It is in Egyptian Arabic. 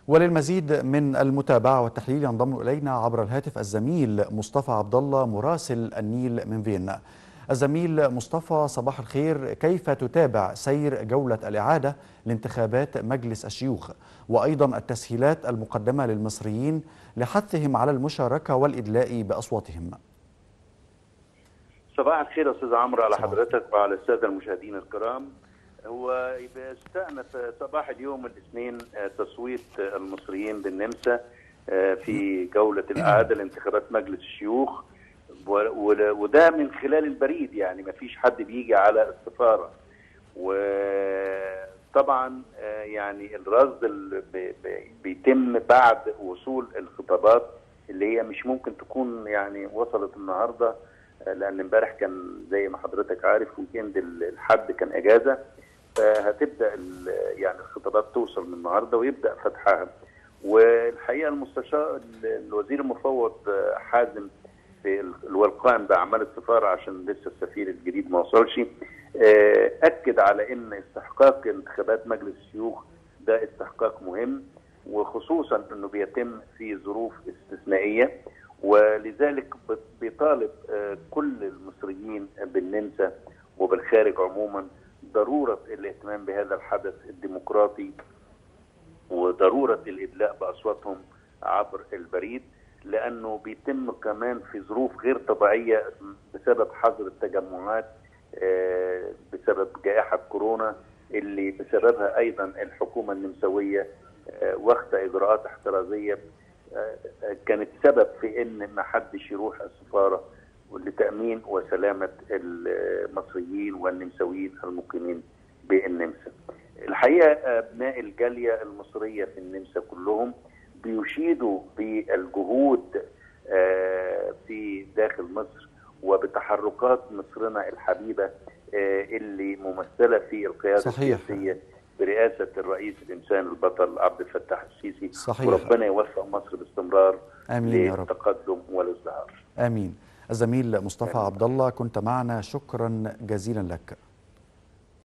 وللمزيد من المتابعة والتحليل ينضم إلينا عبر الهاتف الزميل مصطفى عبد الله مراسل النيل من فيينا. الزميل مصطفى صباح الخير كيف تتابع سير جولة الإعادة لانتخابات مجلس الشيوخ وأيضا التسهيلات المقدمة للمصريين لحثهم على المشاركة والإدلاء بأصواتهم صباح الخير أستاذ عمرو على حضرتك وعلى السادة المشاهدين الكرام هو استأنف صباح اليوم الاثنين تصويت المصريين بالنمسا في جولة الإعادة لانتخابات مجلس الشيوخ وده من خلال البريد يعني ما فيش حد بيجي على السفارة وطبعا يعني الرصد اللي بيتم بعد وصول الخطابات اللي هي مش ممكن تكون يعني وصلت النهارده لان امبارح كان زي ما حضرتك عارف ويكند الحد كان اجازه فهتبدا يعني الخطابات توصل من النهارده ويبدا فتحها والحقيقه المستشار الوزير المفوض حازم اللي هو القائم باعمال السفاره عشان لسه السفير الجديد ما وصلش اكد على ان استحقاق انتخابات مجلس الشيوخ ده استحقاق مهم وخصوصا انه بيتم في ظروف استثنائيه ولذلك بيطالب كل المصريين بالنمسا وبالخارج عموما ضروره الاهتمام بهذا الحدث الديمقراطي وضروره الادلاء باصواتهم عبر البريد لانه بيتم كمان في ظروف غير طبيعيه بسبب حظر التجمعات بسبب جائحه كورونا اللي بسببها ايضا الحكومه النمساويه واخده اجراءات احترازيه كانت سبب في ان ما حدش يروح السفاره لتامين وسلامه المصريين والنمساويين المقيمين بالنمسا. الحقيقه ابناء الجاليه المصريه في النمسا كلهم بيشيدوا بالجهود في داخل مصر وبتحركات مصرنا الحبيبه اللي ممثله في القياده صحيح. السياسيه برئاسه الرئيس الانسان البطل عبد الفتاح السيسي صحيح. وربنا يوفق مصر باستمرار آمين يا رب. للتقدم والازدهار آمين الزميل مصطفى عبد الله كنت معنا شكرا جزيلا لك